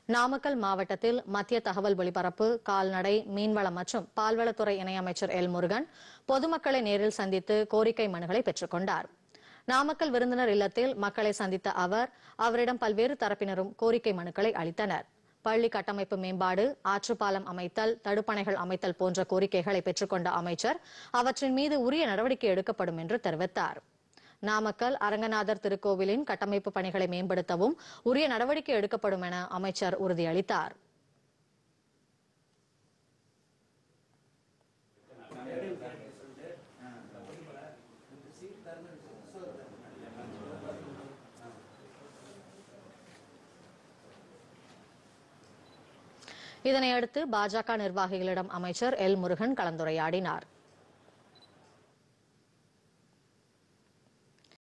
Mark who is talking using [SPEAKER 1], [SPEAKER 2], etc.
[SPEAKER 1] நாமக்கல் மாவட்டத்தில் மத்திய தகவல் ஒலிபரப்பு கால்நடை மீன்வளம் மற்றும் பால்வளத்துறை இணையமைச்சர் எல் முருகன் பொதுமக்களை நேரில் சந்தித்து கோரிக்கை மனுகளை பெற்றுக் கொண்டார் நாமக்கல் விருந்தினர் இல்லத்தில் மக்களை சந்தித்த அவர் அவரிடம் பல்வேறு தரப்பினரும் கோரிக்கை மனுக்களை அளித்தனர் பள்ளி கட்டமைப்பு மேம்பாடு ஆற்றுப்பாலம் அமைத்தல் தடுப்பணைகள் அமைத்தல் போன்ற கோரிக்கைகளை பெற்றுக்கொண்ட அமைச்சர் அவற்றின் மீது உரிய நடவடிக்கை எடுக்கப்படும் என்று தெரிவித்தார் நாமக்கல் அரங்கநாதர் திருக்கோவிலின் கட்டமைப்பு பணிகளை மேம்படுத்தவும் உரிய நடவடிக்கை எடுக்கப்படும் என அமைச்சர் உறுதியளித்தார் இதனையடுத்து பாஜக நிர்வாகிகளிடம் அமைச்சர் எல் முருகன் கலந்துரையாடினார்